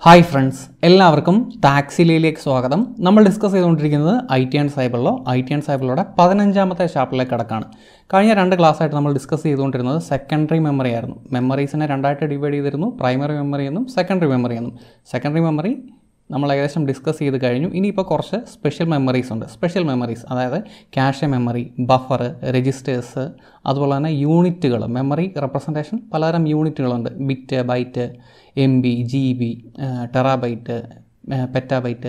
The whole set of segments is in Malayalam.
ഹായ് ഫ്രണ്ട്സ് എല്ലാവർക്കും ടാക്സിലിയിലേക്ക് സ്വാഗതം നമ്മൾ ഡിസ്കസ് ചെയ്തുകൊണ്ടിരിക്കുന്നത് ഐ ടി ആൻഡ് സൈബറിലോ ഐ ടി ആൻഡ് സൈബറിലൂടെ പതിനഞ്ചാമത്തെ ചാപ്റ്ററിലേക്ക് കിടക്കാണ് കഴിഞ്ഞ രണ്ട് class ആയിട്ട് നമ്മൾ ഡിസ്കസ് ചെയ്തുകൊണ്ടിരുന്നത് സെക്കൻഡറി മെമ്മറി ആയിരുന്നു മെമ്മറീസിനെ രണ്ടായിട്ട് ഡിവൈഡ് ചെയ്തിരുന്നു പ്രൈമറി മെമ്മറി എന്നും സെക്കൻഡറി മെമ്മറി എന്നും സെക്കൻഡറി മെമ്മറി നമ്മൾ ഏകദേശം ഡിസ്കസ് ചെയ്ത് കഴിഞ്ഞു ഇനിയിപ്പോൾ കുറച്ച് സ്പെഷ്യൽ മെമ്മറീസ് ഉണ്ട് സ്പെഷ്യൽ മെമ്മറീസ് അതായത് ക്യാഷ് മെമ്മറി ബഫർ രജിസ്റ്റേഴ്സ് അതുപോലെ തന്നെ യൂണിറ്റുകൾ മെമ്മറി റെപ്രസെൻറ്റേഷൻ പലതരം യൂണിറ്റുകളുണ്ട് bit byte M B G B terabyte petabyte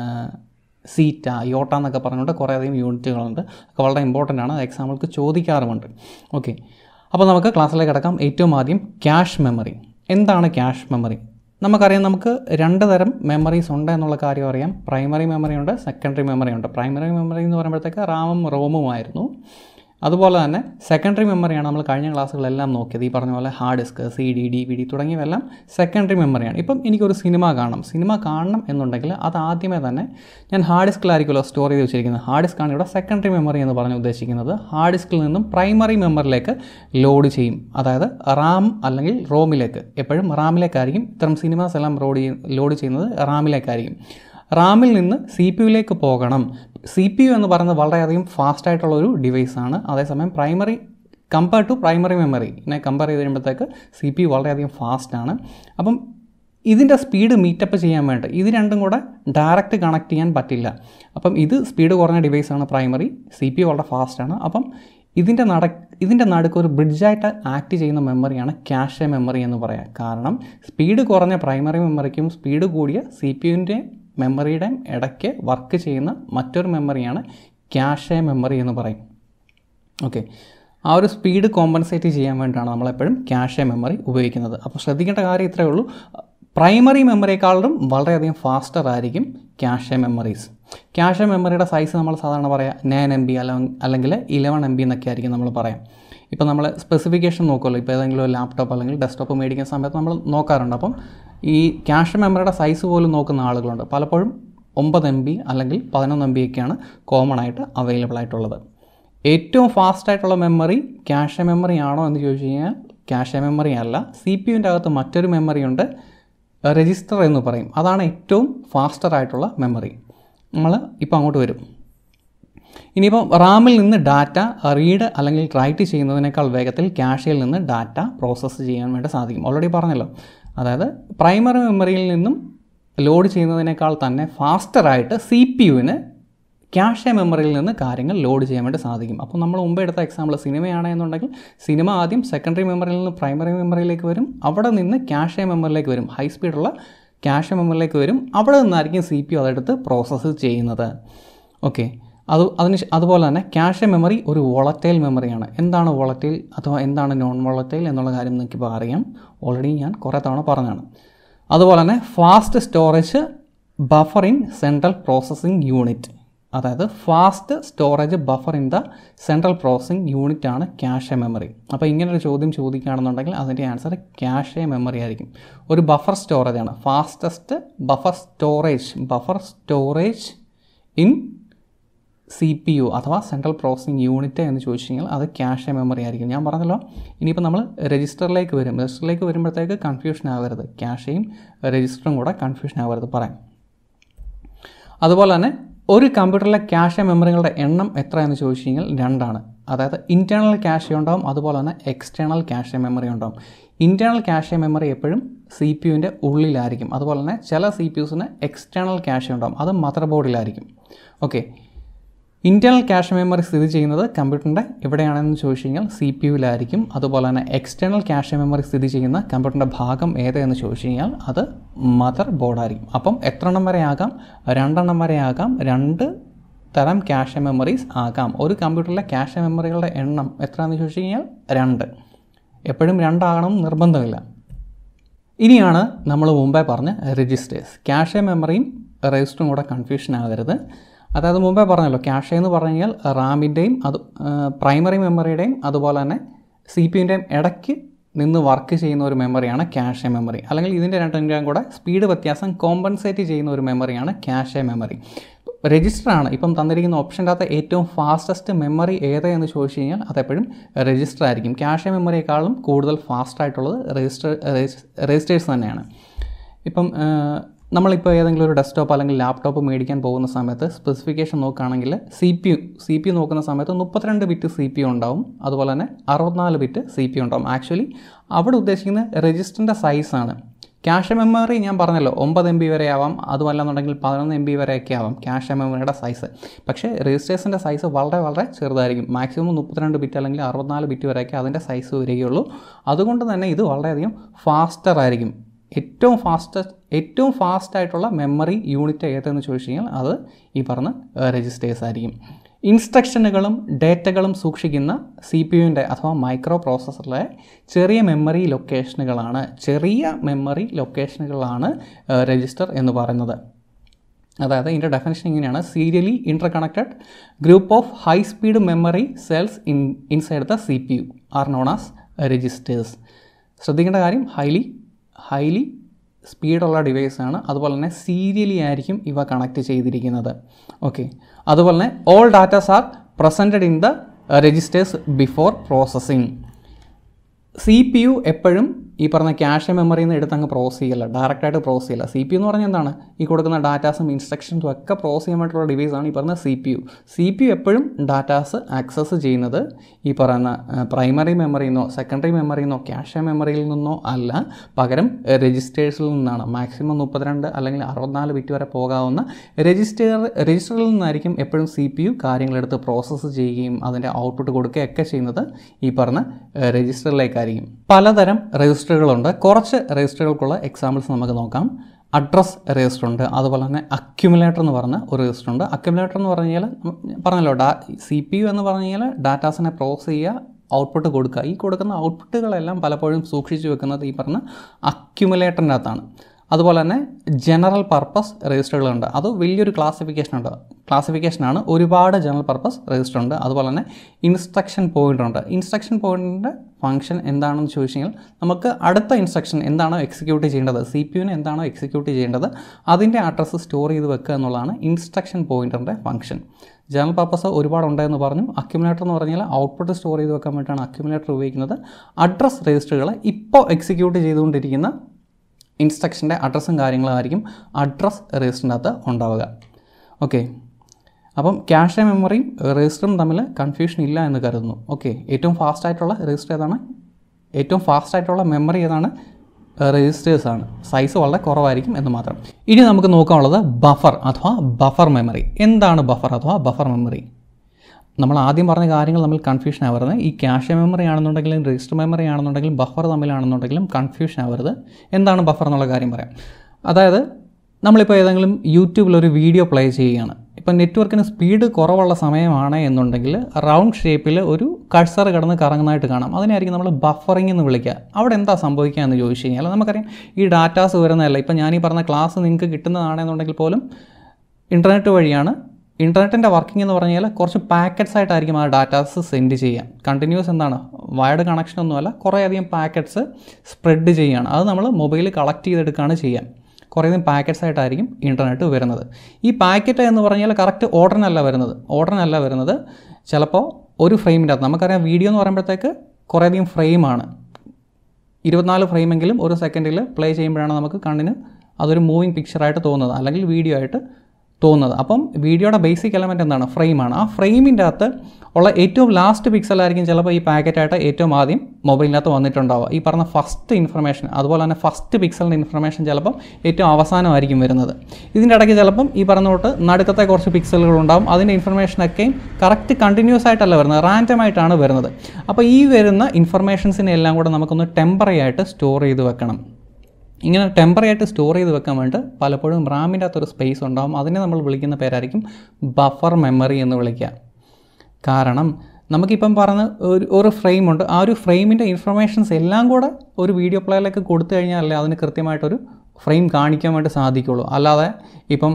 zetta yotta എന്നൊക്കെ പറഞ്ഞുകൊണ്ട് കുറേയധികം യൂണിറ്റുകളുണ്ട് ഒക്കെ വളരെ ഇമ്പോർട്ടൻ്റ് ആണ് എക്സാമ്പിൾക്ക് ചോദിക്കാറുമുണ്ട് ഓക്കെ അപ്പോൾ നമുക്ക് ക്ലാസ്സിലേക്ക് കിടക്കാം ഏറ്റവും ആദ്യം ക്യാഷ് മെമ്മറി എന്താണ് ക്യാഷ് മെമ്മറി നമുക്കറിയാം നമുക്ക് രണ്ട് തരം മെമ്മറീസ് ഉണ്ട് എന്നുള്ള കാര്യം അറിയാം പ്രൈമറി മെമ്മറി ഉണ്ട് സെക്കൻഡറി മെമ്മറി ഉണ്ട് പ്രൈമറി മെമ്മറി എന്ന് പറയുമ്പോഴത്തേക്ക് റാമും റോമുമായിരുന്നു അതുപോലെ തന്നെ സെക്കൻഡറി മെമ്മറിയാണ് നമ്മൾ കഴിഞ്ഞ ക്ലാസ്സുകളെല്ലാം നോക്കിയത് ഈ പറഞ്ഞ പോലെ hard disk C D D V D തുടങ്ങിയവയെല്ലാം സെക്കൻഡറി മെമ്മറിയാണ് ഇപ്പം എനിക്കൊരു സിനിമ കാണണം സിനിമ കാണണം എന്നുണ്ടെങ്കിൽ അത് ആദ്യമേ തന്നെ ഞാൻ ഹാർഡ് ഡിസ്കിലായിരിക്കുമല്ലോ സ്റ്റോർ ചെയ്ത് വെച്ചിരിക്കുന്നത് ഹാർഡ് ഡിസ്ക്കാണ് ഇവിടെ സെക്കൻഡറി മെമ്മറി എന്ന് പറഞ്ഞ് ഉദ്ദേശിക്കുന്നത് ഹാർഡ് ഡിസ്കിൽ നിന്നും പ്രൈമറി മെമ്മറിയിലേക്ക് ലോഡ് ചെയ്യും അതായത് റാം അല്ലെങ്കിൽ റോമിലേക്ക് എപ്പോഴും റാമിലേക്കായിരിക്കും ഇത്തരം സിനിമാസ് എല്ലാം ലോഡ് ലോഡ് ചെയ്യുന്നത് റാമിലേക്കായിരിക്കും റാമിൽ നിന്ന് സി പി യുയിലേക്ക് പോകണം സി പി യു എന്ന് പറയുന്നത് വളരെയധികം ഫാസ്റ്റ് ആയിട്ടുള്ള ഒരു ഡിവൈസാണ് അതേസമയം primary compare to primary memory ഇതിനെ കമ്പയർ ചെയ്ത് കഴിയുമ്പോഴത്തേക്ക് സി പി യു വളരെയധികം ഫാസ്റ്റാണ് അപ്പം ഇതിൻ്റെ സ്പീഡ് മീറ്റപ്പ് ചെയ്യാൻ വേണ്ടി ഇത് രണ്ടും കൂടെ ഡയറക്റ്റ് കണക്ട് ചെയ്യാൻ പറ്റില്ല അപ്പം ഇത് സ്പീഡ് കുറഞ്ഞ ഡിവൈസാണ് പ്രൈമറി സി പി യു വളരെ ഫാസ്റ്റാണ് അപ്പം ഇതിൻ്റെ നട ഇതിൻ്റെ നടുക്ക് ഒരു ബ്രിഡ്ജായിട്ട് ആക്ട് ചെയ്യുന്ന മെമ്മറിയാണ് ക്യാഷെ മെമ്മറി എന്ന് പറയാം കാരണം സ്പീഡ് കുറഞ്ഞ പ്രൈമറി മെമ്മറിക്കും സ്പീഡ് കൂടിയ സി പി യുവിൻ്റെ മെമ്മറിയുടെ ഇടയ്ക്ക് വർക്ക് ചെയ്യുന്ന മറ്റൊരു മെമ്മറിയാണ് ക്യാഷെ മെമ്മറി എന്ന് പറയും ഓക്കെ ആ ഒരു സ്പീഡ് കോമ്പൻസേറ്റ് ചെയ്യാൻ വേണ്ടിയിട്ടാണ് നമ്മളെപ്പോഴും ക്യാഷെ മെമ്മറി ഉപയോഗിക്കുന്നത് അപ്പോൾ ശ്രദ്ധിക്കേണ്ട കാര്യം ഇത്രയേ ഉള്ളൂ പ്രൈമറി മെമ്മറിയെക്കാളും വളരെയധികം ഫാസ്റ്റർ ആയിരിക്കും ക്യാഷെ മെമ്മറീസ് ക്യാഷെ മെമ്മറിയുടെ സൈസ് നമ്മൾ സാധാരണ പറയാം നയൻ എം ബി അല്ലെങ്കിൽ ഇലവൻ എം ബി എന്നൊക്കെ ആയിരിക്കും നമ്മൾ പറയാം ഇപ്പോൾ നമ്മൾ സ്പെസിഫിക്കേഷൻ നോക്കുമല്ലോ ഇപ്പോൾ ഏതെങ്കിലും ഒരു ലാപ്ടോപ്പ് അല്ലെങ്കിൽ ഡെസ്ക്ടോപ്പ് മേടിക്കുന്ന സമയത്ത് നമ്മൾ നോക്കാറുണ്ട് അപ്പം ഈ ക്യാഷ് മെമ്മറിയുടെ സൈസ് പോലും നോക്കുന്ന ആളുകളുണ്ട് പലപ്പോഴും ഒമ്പത് എം ബി അല്ലെങ്കിൽ പതിനൊന്ന് എം ബി ഒക്കെയാണ് കോമൺ ആയിട്ട് അവൈലബിൾ ആയിട്ടുള്ളത് ഏറ്റവും ഫാസ്റ്റ് ആയിട്ടുള്ള മെമ്മറി ക്യാഷ് മെമ്മറി ആണോ എന്ന് ചോദിച്ചു കഴിഞ്ഞാൽ ക്യാഷ് മെമ്മറി അല്ല സി പി യുവിൻ്റെ അകത്ത് മറ്റൊരു മെമ്മറി ഉണ്ട് രജിസ്റ്റർ എന്ന് പറയും അതാണ് ഏറ്റവും ഫാസ്റ്റർ ആയിട്ടുള്ള മെമ്മറി നമ്മൾ ഇപ്പോൾ അങ്ങോട്ട് വരും ഇനിയിപ്പോൾ റാമിൽ നിന്ന് ഡാറ്റ റീഡ് അല്ലെങ്കിൽ റൈറ്റ് ചെയ്യുന്നതിനേക്കാൾ വേഗത്തിൽ ക്യാഷയിൽ നിന്ന് ഡാറ്റ പ്രോസസ്സ് ചെയ്യാൻ വേണ്ടി സാധിക്കും ഓൾറെഡി പറഞ്ഞല്ലോ അതായത് പ്രൈമറി മെമ്മറിയിൽ നിന്നും ലോഡ് ചെയ്യുന്നതിനേക്കാൾ തന്നെ ഫാസ്റ്ററായിട്ട് സി പി യുവിന് ക്യാഷെ മെമ്മറിയിൽ നിന്ന് കാര്യങ്ങൾ ലോഡ് ചെയ്യാൻ വേണ്ടി സാധിക്കും അപ്പോൾ നമ്മൾ മുമ്പ് എടുത്ത എക്സാമ്പിൾ സിനിമയാണെന്നുണ്ടെങ്കിൽ സിനിമ ആദ്യം സെക്കൻഡറി മെമ്മറിയിൽ നിന്ന് പ്രൈമറി മെമ്മറിയിലേക്ക് വരും അവിടെ നിന്ന് ക്യാഷെ മെമ്മറിയിലേക്ക് വരും ഹൈ സ്പീഡുള്ള ക്യാഷെ മെമ്മറിയിലേക്ക് വരും അവിടെ നിന്നായിരിക്കും സി പി യു അതെടുത്ത് പ്രോസസ്സ് ചെയ്യുന്നത് ഓക്കെ അത് അതിന് അതുപോലെ തന്നെ ക്യാഷെ മെമ്മറി ഒരു വോളറ്റൈൽ മെമ്മറിയാണ് എന്താണ് വോളറ്റൈൽ അഥവാ എന്താണ് നോൺ വോളറ്റൈൽ എന്നുള്ള കാര്യം നിങ്ങൾക്കിപ്പോൾ അറിയാം ഓൾറെഡി ഞാൻ കുറേ തവണ പറഞ്ഞതാണ് അതുപോലെ തന്നെ fast storage buffer in central processing unit അതായത് fast storage buffer in the central processing unit ആണ് ക്യാഷെ മെമ്മറി അപ്പോൾ ഇങ്ങനൊരു ചോദ്യം ചോദിക്കുകയാണെന്നുണ്ടെങ്കിൽ അതിൻ്റെ ആൻസർ ക്യാഷെ മെമ്മറി ആയിരിക്കും ഒരു ബഫർ സ്റ്റോറേജ് ആണ് fastest buffer storage buffer storage in C P U അഥവാ സെൻട്രൽ പ്രോസസ്സിംഗ് യൂണിറ്റ് എന്ന് ചോദിച്ചു കഴിഞ്ഞാൽ അത് ക്യാഷെ മെമ്മറി ആയിരിക്കും ഞാൻ പറഞ്ഞല്ലോ ഇനിയിപ്പോൾ നമ്മൾ രജിസ്റ്ററിലേക്ക് വരും രജിസ്റ്ററിലേക്ക് വരുമ്പോഴത്തേക്ക് കൺഫ്യൂഷൻ ആവരുത് ക്യാഷയും രജിസ്റ്ററും കൂടെ കൺഫ്യൂഷൻ ആവരുത് പറയാം അതുപോലെ തന്നെ ഒരു കമ്പ്യൂട്ടറിലെ ക്യാഷെ മെമ്മറികളുടെ എണ്ണം എത്ര എന്ന് ചോദിച്ചു കഴിഞ്ഞാൽ രണ്ടാണ് അതായത് ഇൻറ്റേർണൽ ക്യാഷെ ഉണ്ടാവും അതുപോലെ തന്നെ എക്സ്റ്റേണൽ ക്യാഷെ മെമ്മറി ഉണ്ടാവും ഇൻറ്റേർണൽ ക്യാഷെ മെമ്മറി എപ്പോഴും സി പി യുവിൻ്റെ ഉള്ളിലായിരിക്കും അതുപോലെ തന്നെ ചില സി പി യുസിന് എക്സ്റ്റേണൽ ക്യാഷെ ഉണ്ടാവും അത് മദർ ബോർഡിലായിരിക്കും ഓക്കെ ഇൻറ്റേർണൽ ക്യാഷ് മെമ്മറി സ്ഥിതി ചെയ്യുന്നത് കമ്പ്യൂട്ടറിൻ്റെ എവിടെയാണെന്ന് ചോദിച്ചു കഴിഞ്ഞാൽ സി പി യുവിലായിരിക്കും അതുപോലെ തന്നെ എക്സ്റ്റേണൽ ക്യാഷ് മെമ്മറി സ്ഥിതി ചെയ്യുന്ന കമ്പ്യൂട്ടറിൻ്റെ ഭാഗം ഏതെന്ന് ചോദിച്ചു കഴിഞ്ഞാൽ അത് മദർ ബോർഡായിരിക്കും അപ്പം എത്ര എണ്ണം വരെ ആകാം രണ്ടെണ്ണം വരെ ആകാം രണ്ട് തരം ക്യാഷ് മെമ്മറീസ് ആകാം ഒരു കമ്പ്യൂട്ടറിലെ ക്യാഷ് മെമ്മറികളുടെ എണ്ണം എത്രയാണെന്ന് ചോദിച്ചു കഴിഞ്ഞാൽ രണ്ട് എപ്പോഴും രണ്ടാകണം നിർബന്ധമില്ല ഇനിയാണ് നമ്മൾ മുമ്പേ പറഞ്ഞ രജിസ്റ്റേഴ്സ് ക്യാഷെ മെമ്മറിയും രജിസ്റ്ററും കൂടെ കൺഫ്യൂഷൻ ആകരുത് അതായത് മുമ്പേ പറഞ്ഞല്ലോ ക്യാഷെ എന്ന് പറഞ്ഞു കഴിഞ്ഞാൽ റാമിൻ്റെയും അത് പ്രൈമറി മെമ്മറിയുടെയും അതുപോലെ തന്നെ സി പി യുൻ്റെയും ഇടയ്ക്ക് നിന്ന് വർക്ക് ചെയ്യുന്ന ഒരു മെമ്മറിയാണ് ക്യാഷെ മെമ്മറി അല്ലെങ്കിൽ ഇതിൻ്റെ രണ്ടിൻ്റെയും കൂടെ സ്പീഡ് വ്യത്യാസം കോമ്പൻസേറ്റ് ചെയ്യുന്ന ഒരു മെമ്മറിയാണ് ക്യാഷെ മെമ്മറി രജിസ്റ്റർ ആണ് ഇപ്പം തന്നിരിക്കുന്ന ഓപ്ഷൻ്റെ അകത്ത് ഏറ്റവും ഫാസ്റ്റസ്റ്റ് മെമ്മറി ഏതെന്ന് ചോദിച്ചു കഴിഞ്ഞാൽ അതെപ്പോഴും രജിസ്റ്റർ ആയിരിക്കും ക്യാഷെ മെമ്മറിയേക്കാളും കൂടുതൽ ഫാസ്റ്റ് ആയിട്ടുള്ളത് രജിസ്റ്റർ രജിസ്റ്റേഴ്സ് തന്നെയാണ് ഇപ്പം ആ, നമ്മളിപ്പോൾ ഏതെങ്കിലും ഒരു ഡെസ്ക്ടോപ്പ് അല്ലെങ്കിൽ ലാപ്ടോപ്പ് മേടിക്കാൻ പോകുന്ന സമയത്ത് സ്പെസിഫിക്കേഷൻ നോക്കുകയാണെങ്കിൽ C P U C P U നോക്കുന്ന സമയത്ത് മുപ്പത്തിരണ്ട് ബിറ്റ് സി പി യു ഉണ്ടാവും അതുപോലെ തന്നെ അറുപത്തിനാല് ബിറ്റ് സി പി യു ഉണ്ടാവും ആക്ച്വലി അവിടെ ഉദ്ദേശിക്കുന്ന രജിസ്റ്ററിൻ്റെ സൈസാണ് ക്യാഷ് മെമ്മറി ഞാൻ പറഞ്ഞല്ലോ ഒമ്പത് എം ബി വരെ ആവാം അതുമല്ലെന്നുണ്ടെങ്കിൽ പതിനൊന്ന് എം ബി വരെയൊക്കെ ആവാം ക്യാഷ് മെമ്മറിയുടെ സൈസ് പക്ഷേ രജിസ്റ്റേഴ്സിൻ്റെ സൈസ് വളരെ വളരെ ചെറുതായിരിക്കും മാക്സിമം മുപ്പത്തിരണ്ട് ബിറ്റ് അല്ലെങ്കിൽ അറുപത്തിനാല് ബിറ്റ് വരെയൊക്കെ അതിൻ്റെ സൈസ് വരികയുള്ളൂ അതുകൊണ്ട് തന്നെ ഇത് വളരെയധികം ഫാസ്റ്റർ ആയിരിക്കും ഏറ്റവും ഫാസ്റ്റ് ഏറ്റവും ഫാസ്റ്റ് ആയിട്ടുള്ള മെമ്മറി യൂണിറ്റ് ഏതെന്ന് ചോദിച്ചു കഴിഞ്ഞാൽ അത് ഈ പറഞ്ഞ രജിസ്റ്റേഴ്സ് ആയിരിക്കും ഇൻസ്ട്രക്ഷനുകളും ഡേറ്റകളും സൂക്ഷിക്കുന്ന സി പി യുവിൻ്റെ അഥവാ മൈക്രോ പ്രോസസ്സറിലെ ചെറിയ മെമ്മറി ലൊക്കേഷനുകളാണ് ചെറിയ മെമ്മറി ലൊക്കേഷനുകളാണ് രജിസ്റ്റർ എന്ന് പറയുന്നത് അതായത് ഇതിൻ്റെ ഡെഫിനേഷൻ ഇങ്ങനെയാണ് serially interconnected group of high speed memory cells in inside the C P U are known as registers ശ്രദ്ധിക്കേണ്ട കാര്യം ഹൈലി ഹൈലി സ്പീഡുള്ള ഡിവൈസാണ് അതുപോലെ തന്നെ സീരിയലി ആയിരിക്കും ഇവ കണക്ട് ചെയ്തിരിക്കുന്നത് ഓക്കെ അതുപോലെ തന്നെ all datas are presented in the registers before processing C P U എപ്പോഴും ഈ പറഞ്ഞ ക്യാഷ് മെമ്മറിയിൽ നിന്ന് എടുത്ത് അങ്ങ് പ്രോസസ് ചെയ്യല്ല ഡയറക്റ്റായിട്ട് പ്രോസസ് ചെയ്യല്ല സി പി യു എന്ന് പറഞ്ഞാൽ എന്താണ് ഈ കൊടുക്കുന്ന ഡാറ്റാസും ഇൻസ്ട്രക്ഷൻസും ഒക്കെ പ്രോസസ് ചെയ്യാൻ വേണ്ടിയിട്ടുള്ള ഡിവൈസാണ് ഈ പറഞ്ഞ C P U C P U എപ്പോഴും ഡാറ്റാസ് ആക്സസ് ചെയ്യുന്നത് ഈ പറയുന്ന പ്രൈമറി മെമ്മറിയിൽ നിന്നോ സെക്കൻഡറി മെമ്മറിയിൽ നിന്നോ ക്യാഷ് മെമ്മറിയിൽ നിന്നോ അല്ല പകരം രജിസ്റ്റേഴ്സിൽ നിന്നാണ് മാക്സിമം മുപ്പത്തിരണ്ട് അല്ലെങ്കിൽ അറുപത്തിനാല് ബിറ്റ് വരെ പോകാവുന്ന രജിസ്റ്റർ രജിസ്റ്ററിൽ നിന്നായിരിക്കും എപ്പോഴും സി പി യു കാര്യങ്ങളെടുത്ത് പ്രോസസ്സ് ചെയ്യുകയും അതിൻ്റെ ഔട്ട്പുട്ട് കൊടുക്കുകയൊക്കെ ചെയ്യുന്നത് ഈ പറഞ്ഞ രജിസ്റ്ററിലേക്കായിരിക്കും പലതരം രജിസ്റ്ററുകളുണ്ട് കുറച്ച് രജിസ്റ്ററുകൾക്കുള്ള എക്സാമ്പിൾസ് നമുക്ക് നോക്കാം അഡ്രസ് രജിസ്റ്റർ ഉണ്ട് അതുപോലെ തന്നെ അക്യുമുലേറ്റർ എന്ന് പറഞ്ഞ ഒരു രജിസ്റ്റർ ഉണ്ട് അക്യുമുലേറ്റർ എന്ന് പറഞ്ഞു കഴിഞ്ഞാൽ പറഞ്ഞല്ലോ ഡാ സി പി യു എന്ന് പറഞ്ഞു കഴിഞ്ഞാൽ ഡാറ്റാസിനെ പ്രോസസ് ചെയ്യുക ഔട്ട്പുട്ട് കൊടുക്കുക ഈ കൊടുക്കുന്ന ഔട്ട്പുട്ടുകളെല്ലാം പലപ്പോഴും സൂക്ഷിച്ചു വെക്കുന്നത് ഈ പറഞ്ഞ അക്യുമുലേറ്ററിൻ്റെ അകത്താണ് അതുപോലെ തന്നെ ജനറൽ പർപ്പസ് രജിസ്റ്ററുകളുണ്ട് അത് വലിയൊരു ക്ലാസിഫിക്കേഷൻ ഉണ്ട് ക്ലാസിഫിക്കേഷനാണ് ഒരുപാട് ജനറൽ പർപ്പസ് രജിസ്റ്റർ ഉണ്ട് അതുപോലെ തന്നെ ഇൻസ്ട്രക്ഷൻ പോയിൻ്റ് ഉണ്ട് ഇൻസ്ട്രക്ഷൻ പോയിൻറ്റിൻ്റെ ഫംഗ്ഷൻ എന്താണെന്ന് ചോദിച്ചു കഴിഞ്ഞാൽ നമുക്ക് അടുത്ത ഇൻസ്ട്രക്ഷൻ എന്താണോ എക്സിക്യൂട്ട് ചെയ്യേണ്ടത് സി പി യുവിന് എന്താണോ എക്സിക്യൂട്ട് ചെയ്യേണ്ടത് അതിൻ്റെ അഡ്രസ്സ് സ്റ്റോർ ചെയ്ത് വെക്കുക എന്നുള്ളതാണ് ഇൻസ്ട്രക്ഷൻ പോയിൻ്ററിൻ്റെ ഫംഗ്ഷൻ ജനറൽ പർപ്പസ് ഒരുപാടുണ്ടെന്ന് പറഞ്ഞു അക്യുമുലേറ്റർ എന്ന് പറഞ്ഞാൽ ഔട്ട്പുട്ട് സ്റ്റോർ ചെയ്ത് വെക്കാൻ വേണ്ടിയിട്ടാണ് അക്യുമുലേറ്റർ ഉപയോഗിക്കുന്നത് അഡ്രസ് രജിസ്റ്ററുകൾ ഇപ്പോൾ എക്സിക്യൂട്ട് ചെയ്തുകൊണ്ടിരിക്കുന്ന ഇൻസ്ട്രക്ഷൻ്റെ അഡ്രസ്സും കാര്യങ്ങളായിരിക്കും അഡ്രസ് രജിസ്റ്ററിൻ്റെ അകത്ത് ഉണ്ടാവുക ഓക്കെ അപ്പം ക്യാഷ് മെമ്മറിയും രജിസ്റ്ററും തമ്മിൽ കൺഫ്യൂഷൻ ഇല്ല എന്ന് കരുതുന്നു ഓക്കെ ഏറ്റവും ഫാസ്റ്റ് ആയിട്ടുള്ള രജിസ്റ്റർ ഏതാണ് ഏറ്റവും ഫാസ്റ്റ് ആയിട്ടുള്ള മെമ്മറി ഏതാണ് രജിസ്റ്റേഴ്സ് ആണ് സൈസ് വളരെ കുറവായിരിക്കും എന്ന് മാത്രം ഇനി നമുക്ക് നോക്കാനുള്ളത് ബഫർ അഥവാ ബഫർ മെമ്മറി എന്താണ് ബഫർ അഥവാ ബഫർ മെമ്മറി നമ്മൾ ആദ്യം പറഞ്ഞ കാര്യങ്ങൾ തമ്മിൽ കൺഫ്യൂഷൻ ആവരുത് ഈ ക്യാഷ് മെമ്മറി ആണെന്നുണ്ടെങ്കിലും രജിസ്റ്റർ മെമ്മറി ആണെന്നുണ്ടെങ്കിലും ബഫർ തമ്മിലാണെന്നുണ്ടെങ്കിലും കൺഫ്യൂഷൻ ആവരുത് എന്താണ് ബഫർ എന്നുള്ള കാര്യം പറയാം അതായത് നമ്മളിപ്പോൾ ഏതെങ്കിലും യൂട്യൂബിൽ ഒരു വീഡിയോ പ്ലേ ചെയ്യുകയാണ് ഇപ്പം നെറ്റ്വർക്കിന് സ്പീഡ് കുറവുള്ള സമയമാണ് എന്നുണ്ടെങ്കിൽ റൗണ്ട് ഷേപ്പിൽ ഒരു കഴ്സർ കിടന്ന് കറങ്ങുന്നതായിട്ട് കാണാം അതിനായിരിക്കും നമ്മൾ ബഫറിംഗ് എന്ന് വിളിക്കുക അവിടെ എന്താ സംഭവിക്കുക എന്ന് ചോദിച്ചു കഴിഞ്ഞാൽ നമുക്കറിയാം ഈ ഡാറ്റാസ് വരുന്നതല്ല ഇപ്പം ഞാൻ ഈ പറഞ്ഞ ക്ലാസ് നിങ്ങൾക്ക് കിട്ടുന്നതാണെന്നുണ്ടെങ്കിൽ പോലും ഇൻ്റർനെറ്റ് വഴിയാണ് ഇൻ്റർനെറ്റിൻ്റെ വർക്കിംഗ് എന്ന് പറഞ്ഞാൽ കുറച്ച് പാക്കറ്റ്സ് ആയിട്ടായിരിക്കും ആ ഡാറ്റാസ് സെൻഡ് ചെയ്യുക കണ്ടിന്യൂസ് എന്താണ് വയർഡ് കണക്ഷൻ ഒന്നുമല്ല കുറേയധികം പാക്കറ്റ്സ് സ്പ്രെഡ് ചെയ്യുകയാണ് അത് നമ്മൾ മൊബൈലിൽ കളക്ട് ചെയ്തെടുക്കുകയാണ് ചെയ്യുക കുറേയധികം പാക്കറ്റ്സ് ആയിട്ടായിരിക്കും ഇൻ്റർനെറ്റ് വരുന്നത് ഈ പാക്കറ്റ് എന്ന് പറഞ്ഞാൽ കറക്റ്റ് ഓർഡറിനല്ല വരുന്നത് ഓർഡറിനല്ല വരുന്നത് ചിലപ്പോൾ ഒരു ഫ്രെയിമിൻ്റെ അകത്ത് നമുക്കറിയാം വീഡിയോ എന്ന് പറയുമ്പോഴത്തേക്ക് കുറേയധികം ഫ്രെയിമാണ് ഇരുപത്തിനാല് ഫ്രെയിമെങ്കിലും ഒരു സെക്കൻഡിൽ പ്ലേ ചെയ്യുമ്പോഴാണ് നമുക്ക് കണ്ണിന് അതൊരു മൂവിങ് പിക്ചറായിട്ട് തോന്നുന്നത് അല്ലെങ്കിൽ വീഡിയോ ആയിട്ട് തോന്നുന്നത് അപ്പം വീഡിയോയുടെ ബേസിക് എലമെൻറ്റ് എന്താണ് ഫ്രെയിമാണ് ആ ഫ്രെയിമിൻ്റെ അകത്ത് ഉള്ള ഏറ്റവും ലാസ്റ്റ് പിക്സലായിരിക്കും ചിലപ്പോൾ ഈ പാക്കറ്റായിട്ട് ഏറ്റവും ആദ്യം മൊബൈലിനകത്ത് വന്നിട്ടുണ്ടാവുക ഈ പറഞ്ഞ ഫസ്റ്റ് ഇൻഫർമേഷൻ അതുപോലെ തന്നെ ഫസ്റ്റ് പിക്സലിൻ്റെ ഇൻഫർമേഷൻ ചിലപ്പം ഏറ്റവും അവസാനമായിരിക്കും വരുന്നത് ഇതിൻ്റെ ഇടയ്ക്ക് ചിലപ്പം ഈ പറഞ്ഞ തൊട്ട് നടുക്കത്തെ കുറച്ച് പിക്സലുകൾ ഉണ്ടാവും അതിൻ്റെ ഇൻഫർമേഷനൊക്കെയും കറക്റ്റ് കണ്ടിന്യൂസ് ആയിട്ടല്ല വരുന്നത് റാൻഡം ആയിട്ടാണ് വരുന്നത് അപ്പോൾ ഈ വരുന്ന ഇൻഫർമേഷൻസിനെ എല്ലാം കൂടെ നമുക്കൊന്ന് ടെമ്പററി ആയിട്ട് സ്റ്റോർ ചെയ്ത് വെക്കണം ഇങ്ങനെ ടെമ്പററി ആയിട്ട് സ്റ്റോർ ചെയ്ത് വെക്കാൻ വേണ്ടിയിട്ട് പലപ്പോഴും റാമിൻ്റെ അകത്തൊരു സ്പേസ് ഉണ്ടാകും അതിനെ നമ്മൾ വിളിക്കുന്ന പേരായിരിക്കും ബഫർ മെമ്മറി എന്ന് വിളിക്കുക കാരണം നമുക്കിപ്പം പറഞ്ഞ ഒരു ഒരു ഫ്രെയിമുണ്ട് ആ ഒരു ഫ്രെയിമിൻ്റെ ഇൻഫർമേഷൻസ് എല്ലാം കൂടെ ഒരു വീഡിയോ പ്ലേയിലേക്ക് കൊടുത്തു കഴിഞ്ഞാലേ അതിന് കൃത്യമായിട്ടൊരു ഫ്രെയിം കാണിക്കാൻ വേണ്ടി സാധിക്കുള്ളൂ അല്ലാതെ ഇപ്പം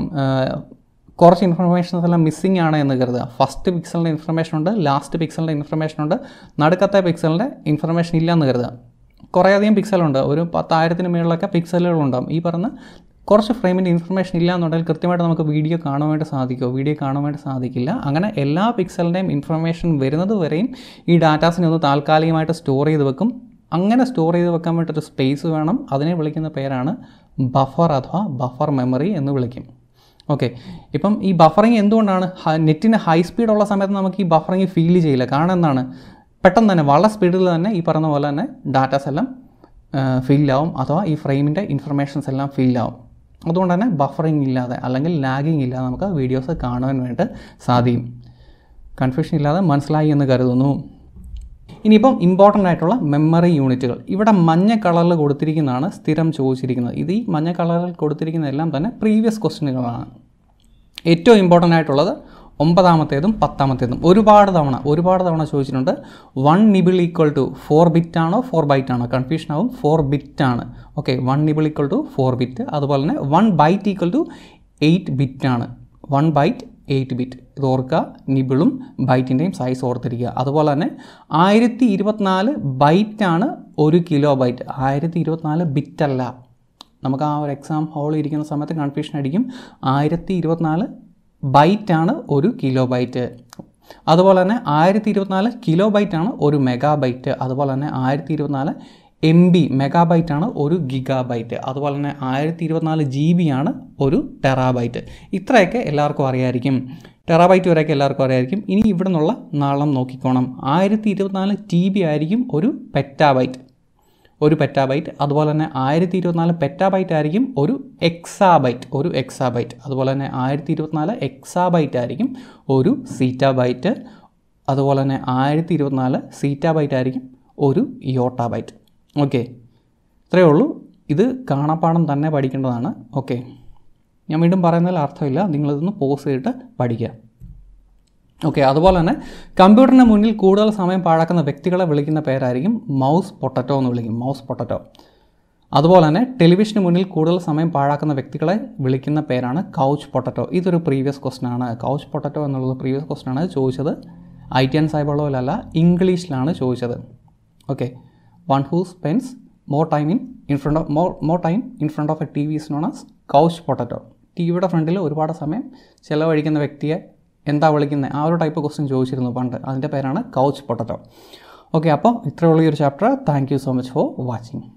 കുറച്ച് ഇൻഫർമേഷൻസ് എല്ലാം മിസ്സിംഗ് ആണ് എന്ന് കരുതുക ഫസ്റ്റ് പിക്സലിൻ്റെ ഇൻഫർമേഷൻ ഉണ്ട് ലാസ്റ്റ് പിക്സലിൻ്റെ ഇൻഫർമേഷൻ ഉണ്ട് നടുക്കത്തെ പിക്സലിൻ്റെ ഇൻഫർമേഷൻ ഇല്ല എന്ന് കരുതുക കുറേയധികം പിക്സലുണ്ട് ഒരു പത്തായിരത്തിന് മുകളിലൊക്കെ പിക്സലുകളുണ്ടാകും ഈ പറഞ്ഞ കുറച്ച് ഫ്രെയിമിൻ്റെ ഇൻഫർമേഷൻ ഇല്ല എന്നുണ്ടെങ്കിൽ കൃത്യമായിട്ട് നമുക്ക് വീഡിയോ കാണാൻ വേണ്ടി സാധിക്കുമോ വീഡിയോ കാണാൻ വേണ്ടി സാധിക്കില്ല അങ്ങനെ എല്ലാ പിക്സലിൻ്റെയും ഇൻഫർമേഷൻ വരുന്നത് വരെയും ഈ ഡാറ്റാസിനെ ഒന്ന് താൽക്കാലികമായിട്ട് സ്റ്റോർ ചെയ്ത് വെക്കും അങ്ങനെ സ്റ്റോർ ചെയ്ത് വെക്കാൻ വേണ്ടിയിട്ടൊരു സ്പേസ് വേണം അതിനെ വിളിക്കുന്ന പേരാണ് ബഫർ അഥവാ ബഫർ മെമ്മറി എന്ന് വിളിക്കും ഓക്കെ ഇപ്പം ഈ ബഫറിങ് എന്തുകൊണ്ടാണ് നെറ്റിന് ഹൈ സ്പീഡുള്ള സമയത്ത് നമുക്ക് ഈ ബഫറിങ് ഫീൽ ചെയ്യില്ല കാരണം എന്താണ് പെട്ടെന്ന് തന്നെ വളരെ സ്പീഡിൽ തന്നെ ഈ പറഞ്ഞ പോലെ തന്നെ ഡാറ്റാസ് എല്ലാം ഫില്ലാവും അഥവാ ഈ ഫ്രെയിമിൻ്റെ ഇൻഫർമേഷൻസ് എല്ലാം ഫില്ലാവും അതുകൊണ്ട് തന്നെ ബഫറിങ് ഇല്ലാതെ അല്ലെങ്കിൽ ലാഗിങ് ഇല്ലാതെ നമുക്ക് വീഡിയോസ് കാണുവാൻ വേണ്ടി സാധിക്കും കൺഫ്യൂഷൻ ഇല്ലാതെ മനസ്സിലായി എന്ന് കരുതുന്നു ഇനിയിപ്പം ഇമ്പോർട്ടൻ്റ് ആയിട്ടുള്ള മെമ്മറി യൂണിറ്റുകൾ ഇവിടെ മഞ്ഞ കളറിൽ കൊടുത്തിരിക്കുന്നതാണ് സ്ഥിരം ചോദിച്ചിരിക്കുന്നത് ഇത് ഈ മഞ്ഞ കളറിൽ കൊടുത്തിരിക്കുന്നതെല്ലാം തന്നെ പ്രീവിയസ് ക്വസ്റ്റ്യനുകളാണ് ഏറ്റവും ഇമ്പോർട്ടൻ്റ് ആയിട്ടുള്ളത് ഒമ്പതാമത്തേതും പത്താമത്തേതും ഒരുപാട് തവണ ഒരുപാട് തവണ ചോദിച്ചിട്ടുണ്ട് one nibble equal to four bit ആണോ ഫോർ ബൈറ്റ് ആണോ കൺഫ്യൂഷൻ ആവും ഫോർ ബിറ്റ് ആണ് okay one nibble equal to four bit അതുപോലെ തന്നെ one byte equal to eight bit ആണ് വൺ ബൈറ്റ് എയ്റ്റ് ബിറ്റ് ഇത് ഓർക്കുക നിബിളും ബൈറ്റിൻ്റെയും സൈസ് ഓർത്തിരിക്കുക അതുപോലെ തന്നെ ആയിരത്തി ഇരുപത്തിനാല് ബൈറ്റാണ് ഒരു കിലോ ബൈറ്റ് ആയിരത്തി ഇരുപത്തിനാല് ബിറ്റല്ല നമുക്ക് ആ ഒരു എക്സാം ഹോളിൽ ഇരിക്കുന്ന സമയത്ത് കൺഫ്യൂഷൻ അടിക്കും ആയിരത്തി ഇരുപത്തിനാല് ബൈറ്റാണ് ഒരു കിലോ ബൈറ്റ് അതുപോലെ തന്നെ ആയിരത്തി ഇരുപത്തിനാല് കിലോ ബൈറ്റാണ് ഒരു മെഗാ ബൈറ്റ് അതുപോലെ തന്നെ ആയിരത്തി ഇരുപത്തിനാല് എം ബി മെഗാബൈറ്റ് ആണ് ഒരു ഗിഗാബൈറ്റ് അതുപോലെ തന്നെ ആയിരത്തി ഇരുപത്തിനാല് ജി ബി ആണ് ഒരു ടെറാബൈറ്റ് ഇത്രയൊക്കെ എല്ലാവർക്കും അറിയായിരിക്കും ടെറാബൈറ്റ് വരെയൊക്കെ എല്ലാവർക്കും അറിയായിരിക്കും ഇനി ഇവിടെ നിന്നുള്ള നാളം നോക്കിക്കോണം ആയിരത്തി ഇരുപത്തിനാല് ടി ബി ആയിരിക്കും ഒരു പെറ്റാബൈറ്റ് ഒരു പെറ്റാബൈറ്റ് അതുപോലെ തന്നെ ആയിരത്തി ഇരുപത്തിനാല് പെറ്റാബൈറ്റ് ആയിരിക്കും ഒരു എക്സാബൈറ്റ് ഒരു എക്സാബൈറ്റ് അതുപോലെ തന്നെ ആയിരത്തി ഇരുപത്തിനാല് എക്സാബൈറ്റ് ആയിരിക്കും ഒരു സീറ്റാബൈറ്റ് അതുപോലെ തന്നെ ആയിരത്തി ഇരുപത്തിനാല് സീറ്റാബൈറ്റ് ആയിരിക്കും ഒരു യോട്ടാബൈറ്റ് ഓക്കെ ഇത്രയേ ഉള്ളൂ ഇത് കാണാപ്പാടം തന്നെ പഠിക്കേണ്ടതാണ് ഓക്കെ ഞാൻ വീണ്ടും പറയുന്നതിൽ അർത്ഥമില്ല നിങ്ങളിതൊന്ന് പോസ് ചെയ്തിട്ട് പഠിക്കുക ഓക്കെ അതുപോലെ തന്നെ കമ്പ്യൂട്ടറിന് മുന്നിൽ കൂടുതൽ സമയം പാഴാക്കുന്ന വ്യക്തികളെ വിളിക്കുന്ന പേരായിരിക്കും മൗസ് പൊട്ടറ്റോ എന്ന് വിളിക്കും മൗസ് പൊട്ടറ്റോ അതുപോലെ തന്നെ ടെലിവിഷന് മുന്നിൽ കൂടുതൽ സമയം പാഴാക്കുന്ന വ്യക്തികളെ വിളിക്കുന്ന പേരാണ് കൗച്ച് പൊട്ടറ്റോ ഇതൊരു പ്രീവിയസ് ക്വസ്റ്റൻ ആണ് കൗച്ച് പൊട്ടറ്റോ എന്നുള്ളത് പ്രീവിയസ് ക്വസ്റ്റൻ ആണ് ചോദിച്ചത് ഐ ടി എൻ സൈബോളോയിലല്ല ഇംഗ്ലീഷിലാണ് ചോദിച്ചത് okay one who spends more time in in front of more more time in front of a T V is known as couch potato T വിയുടെ ഫ്രണ്ടിൽ ഒരുപാട് സമയം ചിലവഴിക്കുന്ന വ്യക്തിയെ എന്താ വിളിക്കുന്നത് ആ ഒരു ടൈപ്പ് ക്വസ്റ്റ്യൻ ചോദിച്ചിരുന്നു പണ്ട് അതിൻ്റെ പേരാണ് കൗച്ച് പൊട്ടറ്റോ ഓക്കെ അപ്പോൾ ഇത്രയുള്ള ഈ ഒരു chapter thank you so much for watching